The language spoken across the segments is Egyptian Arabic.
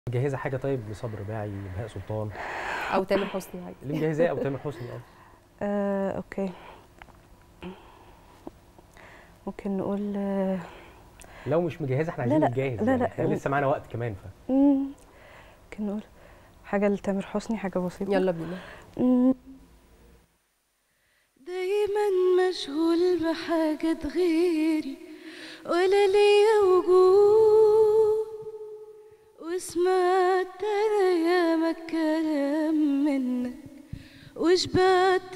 مجهزه حاجه طيب لصبر باعي بهاء سلطان او تامر حسني عادي اللي مجهزاه او تامر حسني اه آه، اوكي ممكن نقول آه، لو مش مجهزه احنا لا، عايزين لا، نجهز لا، يعني لا. احنا لسه معانا وقت كمان ف مم، ممكن نقول حاجة لتامر حسني حاجة بسيطة يلا بينا مم. دايما مشغول بحاجة غيري ولا ليا وجود وسمعت انا ياما كلام منك وشبعت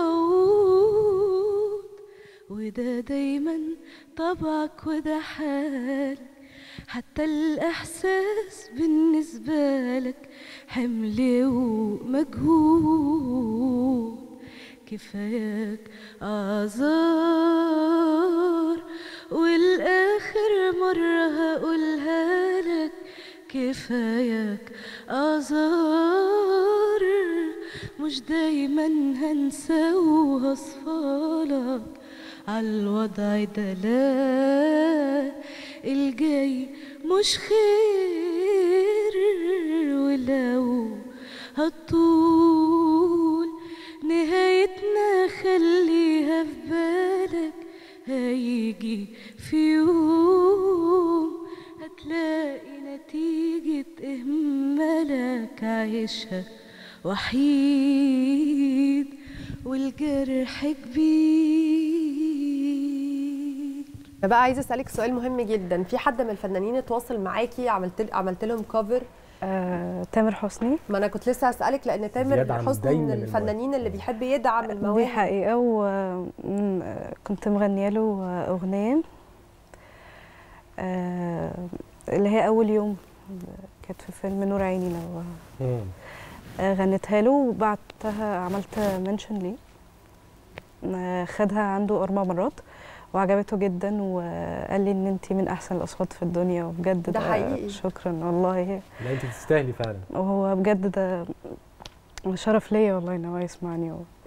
وعود وده دايما طبعك وده حالك حتى الإحساس بالنسبة لك حمل ومجهود كفاياك أعذار والآخر مرة هقولها لك كفاياك أعذار مش دايما هنسى وهصفالك عالوضع ده لا الجاي مش خير ولو هتطول نهايتنا خليها في بالك هيجي في يوم هتلاقي نتيجة إهمالك عايشها وحيد والجرح كبير انا بقى عايزه اسالك سؤال مهم جدا في حد من الفنانين اتواصل معاكي عملت عملت لهم كفر آه، تامر حسني ما انا كنت لسه هسالك لان تامر بيدعم حسني دايماً من المواهب. الفنانين اللي بيحب يدعم دي المواهب حقيقة وكنت مغنية له أغنية آه، اللي هي أول يوم كانت في فيلم نور عيني لو مم. آه، غنيتها له وبعتها عملت منشن ليه آه، خدها عنده أربع مرات وعجبته جدا وقال لي ان انت من احسن الاصوات في الدنيا وبجد ده حقيقي. شكرا والله لا انت تستاهلي فعلا وهو بجد ده شرف ليا والله ان هو يسمعني